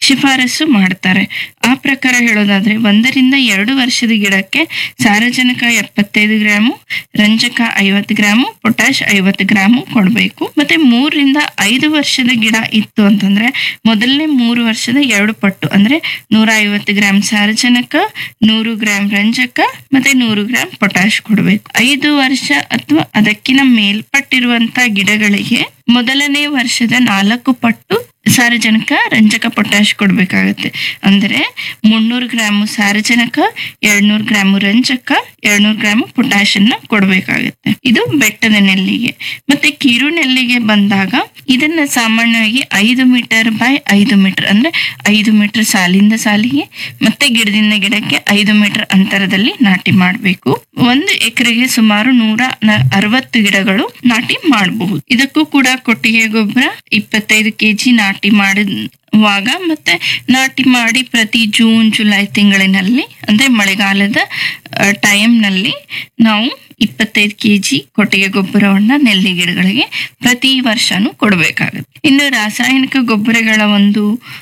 ಶಿಫಾರಸು ಮಾಡ್ತಾರೆ ಆ ಪ್ರಕಾರ ಹೇಳೋದಾದ್ರೆ ಒಂದರಿಂದ ಎರಡು ವರ್ಷದ ಗಿಡಕ್ಕೆ ಸಾರಜನಕ ಎಪ್ಪತ್ತೈದು ಗ್ರಾಮು ರಂಜಕ ಐವತ್ತು ಗ್ರಾಮು ಪೊಟ್ಯಾಶ್ ಐವತ್ತು ಗ್ರಾಮು ಕೊಡಬೇಕು ಮತ್ತೆ ಮೂರರಿಂದ ಐದು ವರ್ಷದ ಗಿಡ ಇತ್ತು ಅಂತಂದ್ರೆ ಮೊದಲನೇ ಮೂರು ವರ್ಷದ ಎರಡು ಪಟ್ಟು ಅಂದ್ರೆ ನೂರ ಐವತ್ತು ಗ್ರಾಮ್ ಸಾರಜನಕ ನೂರು ಗ್ರಾಮ್ ರಂಜಕ ಮತ್ತೆ ನೂರು ಗ್ರಾಮ್ ಪೊಟ್ಯಾಶ್ ಕೊಡಬೇಕು ಐದು ವರ್ಷ ಅಥವಾ ಅದಕ್ಕಿಂತ ಮೇಲ್ಪಟ್ಟಿರುವಂತ ಗಿಡಗಳಿಗೆ ಮೊದಲನೇ ವರ್ಷದ ನಾಲ್ಕು ಪಟ್ಟು ಸಾರಜನಕ ರಂಜಕ ಪೊಟ್ಯಾಶ್ ಕೊಡ್ಬೇಕಾಗತ್ತೆ ಅಂದ್ರೆ ಮುನ್ನೂರು ಗ್ರಾಮು ಸಾರಜನಕ ಎರಡ್ನೂರು ಗ್ರಾಮು ರಂಜಕ ಎರಡ್ನೂರು ಗ್ರಾಮು ಪೊಟ್ಯಾಶ್ ಅನ್ನ ಕೊಡ್ಬೇಕಾಗತ್ತೆ ಇದು ಬೆಟ್ಟದ ನೆಲ್ಲಿಗೆ ಮತ್ತೆ ಕಿರು ನೆಲ್ಲಿಗೆ ಬಂದಾಗ ಇದನ್ನ ಸಾಮಾನ್ಯವಾಗಿ ಐದು ಮೀಟರ್ ಬೈ ಐದು ಮೀಟರ್ ಅಂದ್ರೆ ಐದು ಮೀಟರ್ ಸಾಲಿಂದ ಸಾಲಿಗೆ ಮತ್ತೆ ಗಿಡದಿಂದ ಗಿಡಕ್ಕೆ ಐದು ಮೀಟರ್ ಅಂತರದಲ್ಲಿ ನಾಟಿ ಮಾಡಬೇಕು ಒಂದು ಎಕರೆಗೆ ಸುಮಾರು ನೂರ ನ- ಅರವತ್ತು ಗಿಡಗಳು ನಾಟಿ ಮಾಡಬಹುದು ಇದಕ್ಕೂ ಕೂಡ ಕೊಟ್ಟಿಗೆ ಗೊಬ್ಬರ ಇಪ್ಪತ್ತೈದು ಕೆಜಿ ನಾಟಿ ಮಾಡಿರುವಾಗ ಮತ್ತೆ ನಾಟಿ ಮಾಡಿ ಪ್ರತಿ ಜೂನ್ ಜುಲೈ ತಿಂಗಳಿನಲ್ಲಿ ಅಂದ್ರೆ ಮಳೆಗಾಲದ ಟೈಮ್ನಲ್ಲಿ ನಾವು ಇಪ್ಪತ್ತೈದು ಕೆಜಿ ಕೊಟ್ಟಿಗೆ ಗೊಬ್ಬರವನ್ನ ನೆಲ್ಲಿ ಗಿಡಗಳಿಗೆ ಪ್ರತಿ ವರ್ಷನೂ ಕೊಡಬೇಕಾಗುತ್ತೆ ಇನ್ನು ರಾಸಾಯನಿಕ ಗೊಬ್ಬರಗಳ ಒಂದು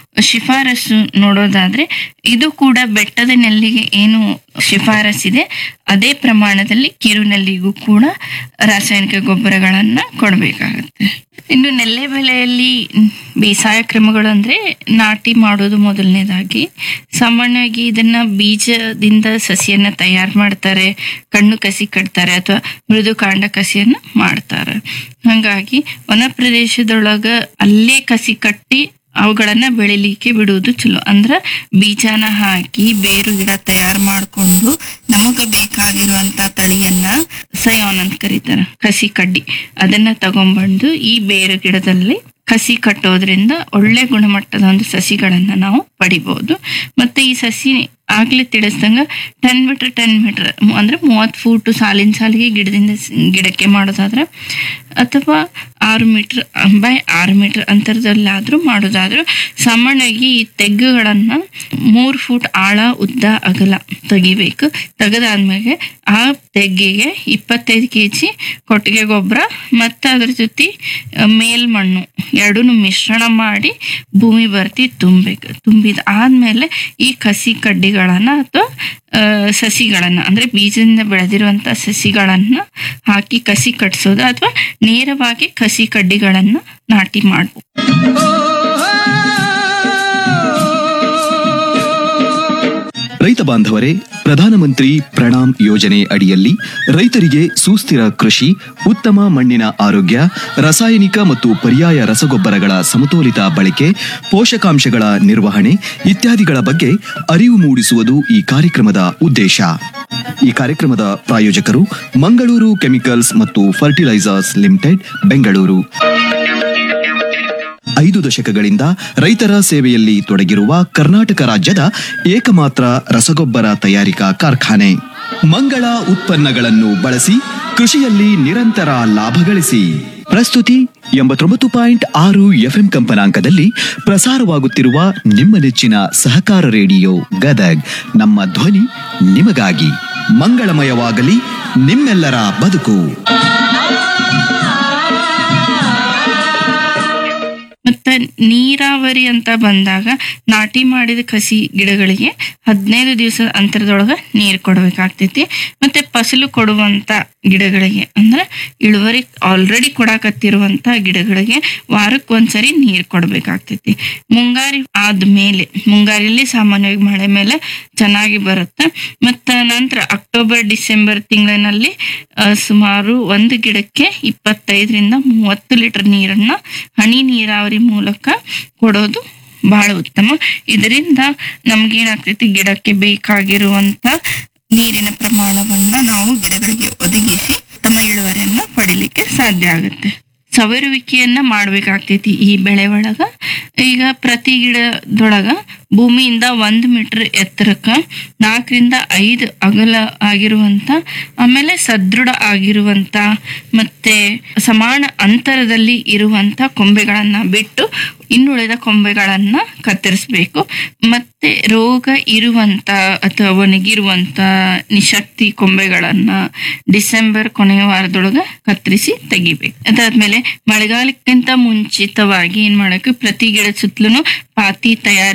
ಶಿಫಾರಸು ನೋಡೋದಾದ್ರೆ ಇದು ಕೂಡ ಬೆಟ್ಟದ ನೆಲ್ಲಿಗೆ ಏನು ಶಿಫಾರಸ್ಸಿದೆ ಅದೇ ಪ್ರಮಾಣದಲ್ಲಿ ಕಿರು ನೆಲ್ಲಿಗೂ ಕೂಡ ರಾಸಾಯನಿಕ ಗೊಬ್ಬರಗಳನ್ನ ಕೊಡಬೇಕಾಗುತ್ತೆ ಇನ್ನು ನೆಲ್ಲೆ ಬೆಳೆಯಲ್ಲಿ ಬೇಸಾಯ ಕ್ರಮಗಳು ಅಂದ್ರೆ ನಾಟಿ ಮಾಡೋದು ಮೊದಲನೇದಾಗಿ ಸಾಮಾನ್ಯವಾಗಿ ಇದನ್ನ ಬೀಜದಿಂದ ಸಸಿಯನ್ನ ತಯಾರು ಮಾಡ್ತಾರೆ ಕಣ್ಣು ಕಸಿ ಕಟ್ತಾರೆ ಅಥವಾ ಮೃದು ಕಾಂಡ ಕಸಿಯನ್ನ ಮಾಡ್ತಾರೆ ಹಂಗಾಗಿ ವನ ಪ್ರದೇಶದೊಳಗ ಅಲ್ಲೇ ಕಸಿ ಕಟ್ಟಿ ಅವುಗಳನ್ನ ಬೆಳಿಲಿಕ್ಕೆ ಬಿಡುವುದು ಚಲೋ ಅಂದ್ರ ಬೀಜನ ಹಾಕಿ ಬೇರು ಗಿಡ ತಯಾರು ಮಾಡ್ಕೊಂಡು ನಮಗ ಬೇಕಾಗಿರುವಂತ ತಳಿಯನ್ನ ಸಯೋನ್ ಅಂತ ಕರೀತಾರ ಕಸಿ ಕಡ್ಡಿ ಅದನ್ನ ತಗೊಂಡ್ಬಂದು ಈ ಬೇರು ಗಿಡದಲ್ಲಿ ಕಸಿ ಕಟ್ಟೋದ್ರಿಂದ ಒಳ್ಳೆ ಗುಣಮಟ್ಟದ ಒಂದು ಸಸಿಗಳನ್ನ ನಾವು ಪಡಿಬಹುದು ಮತ್ತೆ ಈ ಸಸಿ ಆಗ್ಲೇ ತಿಳಿಸ್ದಂಗ ಟೆನ್ ಮೀಟರ್ ಟೆನ್ ಮೀಟರ್ ಅಂದ್ರೆ ಮೂವತ್ತು ಫೂಟ್ ಸಾಲಿನ ಸಾಲಿಗೆ ಗಿಡದಿಂದ ಸ್- ಗಿಡಕ್ಕೆ ಮಾಡೋದಾದ್ರೆ ಅಥವಾ ಆರು ಮೀಟರ್ ಬೈ ಆರು ಮೀಟರ್ ಅಂತರದಲ್ಲಾದ್ರೂ ಮಾಡೋದಾದ್ರೂ ಸಾಮಾನ್ಯವಾಗಿ ಈ ತೆಗ್ಗುಗಳನ್ನ ಮೂರು ಫೂಟ್ ಆಳ ಉದ್ದ ಅಗಲ ತೆಗಿಬೇಕು ತೆಗೆದಾದ್ಮೇಲೆ ಆ ತೆಗ್ಗಿಗೆ ಇಪ್ಪತ್ತೈದು ಕೆ ಜಿ ಕೊಟ್ಟಿಗೆ ಗೊಬ್ಬರ ಮತ್ತು ಅದ್ರ ಜೊತೆ ಆ, ಮೇಲ್ಮಣ್ಣು ಎರಡೂ ಮಿಶ್ರಣ ಮಾಡಿ ಭೂಮಿ ಬರ್ತಿ ತುಂಬಬೇಕು ತುಂಬಿದ ಆದ್ಮೇಲೆ ಈ ಕಸಿ ಕಡ್ಡಿಗಳನ್ನ ಅಥವಾ ಆ, ಸಸಿಗಳನ್ನ ಅಂದ್ರೆ ಬೀಜದಿಂದ ಬೆಳೆದಿರುವಂತ ಸಸಿಗಳನ್ನ ಹಾಕಿ ಕಸಿ ಕಟ್ಸೋದು ಅಥವಾ ನೇರವಾಗಿ ಕಸಿ ಕಡ್ಡಿಗಳನ್ನ ನಾಟಿ ಮಾಡ್ಬೋದು ರೈತ ಬಾಂಧವರೇ ಪ್ರಧಾನಮಂತ್ರಿ ಪ್ರಣಾಮ್ ಯೋಜನೆ ಅಡಿಯಲ್ಲಿ ರೈತರಿಗೆ ಸುಸ್ಥಿರ ಕೃಷಿ ಉತ್ತಮ ಮಣ್ಣಿನ ಆರೋಗ್ಯ ರಾಸಾಯನಿಕ ಮತ್ತು ಪರ್ಯಾಯ ರಸಗೊಬ್ಬರಗಳ ಸಮತೋಲಿತ ಬಳಕೆ ಪೋಷಕಾಂಶಗಳ ನಿರ್ವಹಣೆ ಇತ್ಯಾದಿಗಳ ಬಗ್ಗೆ ಅರಿವು ಮೂಡಿಸುವುದು ಈ ಕಾರ್ಯಕ್ರಮದ ಉದ್ದೇಶ ಈ ಕಾರ್ಯಕ್ರಮದ ಪ್ರಾಯೋಜಕರು ಮಂಗಳೂರು ಕೆಮಿಕಲ್ಸ್ ಮತ್ತು ಫರ್ಟಿಲೈಸರ್ಸ್ ಲಿಮಿಟೆಡ್ ಬೆಂಗಳೂರು ಐದು ದಶಕಗಳಿಂದ ರೈತರ ಸೇವೆಯಲ್ಲಿ ತೊಡಗಿರುವ ಕರ್ನಾಟಕ ರಾಜ್ಯದ ಏಕಮಾತ್ರ ರಸಗೊಬ್ಬರ ತಯಾರಿಕಾ ಕಾರ್ಖಾನೆ ಮಂಗಳ ಉತ್ಪನ್ನಗಳನ್ನು ಬಳಸಿ ಕೃಷಿಯಲ್ಲಿ ನಿರಂತರ ಲಾಭ ಗಳಿಸಿ ಪ್ರಸ್ತುತಿ ಎಂಬತ್ತೊಂಬತ್ತು ಪಾಯಿಂಟ್ ಆರು ಎಫ್ಎಂ ಕಂಪನಾಂಕದಲ್ಲಿ ಪ್ರಸಾರವಾಗುತ್ತಿರುವ ನಿಮ್ಮ ನೆಚ್ಚಿನ ಸಹಕಾರ ರೇಡಿಯೋ ಗದಗ್ ನಮ್ಮ ಧ್ವನಿ ನಿಮಗಾಗಿ ಮಂಗಳಮಯವಾಗಲಿ ನಿಮ್ಮೆಲ್ಲರ ಬದುಕು ಮತ್ತೆ ನೀರಾವರಿ ಅಂತ ಬಂದಾಗ ನಾಟಿ ಮಾಡಿದ ಕಸಿ ಗಿಡಗಳಿಗೆ ಹದಿನೈದು ದಿವಸ ಅಂತರದೊಳಗ ನೀರು ಕೊಡಬೇಕಾಗ್ತೈತಿ ಮತ್ತೆ ಫಸಲು ಕೊಡುವಂತ ಗಿಡಗಳಿಗೆ ಅಂದ್ರೆ ಇಳುವರಿ ಆಲ್ರೆಡಿ ಕೊಡಾಕತ್ತಿರುವಂತ ಗಿಡಗಳಿಗೆ ವಾರಕ್ಕೆ ಒಂದ್ಸರಿ ನೀರು ಕೊಡಬೇಕಾಗ್ತೈತಿ ಮುಂಗಾರಿ ಆದ್ಮೇಲೆ ಮುಂಗಾರಿಯಲ್ಲಿ ಸಾಮಾನ್ಯವಾಗಿ ಮಳೆ ಮೇಲೆ ಚೆನ್ನಾಗಿ ಬರುತ್ತೆ ಮತ್ತ ನಂತರ ಅಕ್ಟೋಬರ್ ಡಿಸೆಂಬರ್ ತಿಂಗಳಿನಲ್ಲಿ ಆ, ಸುಮಾರು ಒಂದು ಗಿಡಕ್ಕೆ ಇಪ್ಪತ್ತೈದರಿಂದ ಮೂವತ್ತು ಲೀಟರ್ ನೀರನ್ನ ಹನಿ ನೀರಾವರಿ ಮೂಲಕ ಕೊಡೋದು ಬಹಳ ಉತ್ತಮ ಇದರಿಂದ ನಮ್ಗೇನಾಗ್ತೈತಿ ಗಿಡಕ್ಕೆ ಬೇಕಾಗಿರುವಂತ ನೀರಿನ ಪ್ರಮಾಣವನ್ನ ನಾವು ಗಿಡಗಳಿಗೆ ಒದಗಿಸಿ ತಮ್ಮ ಇಳುವರಿಯನ್ನ ಪಡಿಲಿಕ್ಕೆ ಸಾಧ್ಯ ಆಗುತ್ತೆ ಸವರುವಿಕೆಯನ್ನ ಮಾಡ್ಬೇಕಾಗ್ತೈತಿ ಈ ಬೆಳೆ ಒಳಗ ಈಗ ಪ್ರತಿ ಗಿಡದೊಳಗ ಭೂಮಿಯಿಂದ ಒಂದು ಮೀಟರ್ ಎತ್ತರಕ್ಕ ನಾಲ್ಕರಿಂದ ಐದು ಅಗಲ ಆಗಿರುವಂತ ಆಮೇಲೆ ಸದೃಢ ಆಗಿರುವಂತ ಮತ್ತೆ ಸಮಾನ ಅಂತರದಲ್ಲಿ ಇರುವಂತ ಕೊಂಬೆಗಳನ್ನ ಬಿಟ್ಟು ಇನ್ನುಳಿದ ಕೊಂಬೆಗಳನ್ನ ಕತ್ತರಿಸ್ಬೇಕು ಮತ್ತೆ ರೋಗ ಇರುವಂತ ಅಥವಾ ಒಣಗಿರುವಂತ ನಿಶಕ್ತಿ ಕೊಂಬೆಗಳನ್ನ ಡಿಸೆಂಬರ್ ಕೊನೆಯ ವಾರದೊಳಗ ಕತ್ತರಿಸಿ ತೆಗಿಬೇಕು ಅದಾದ್ಮೇಲೆ ಮಳೆಗಾಲಕ್ಕಿಂತ ಮುಂಚಿತವಾಗಿ ಏನ್ ಮಾಡಬೇಕು ಪ್ರತಿ ಗಿಡ ಸುತ್ತಲೂ ಪಾತಿ ತಯಾರಿ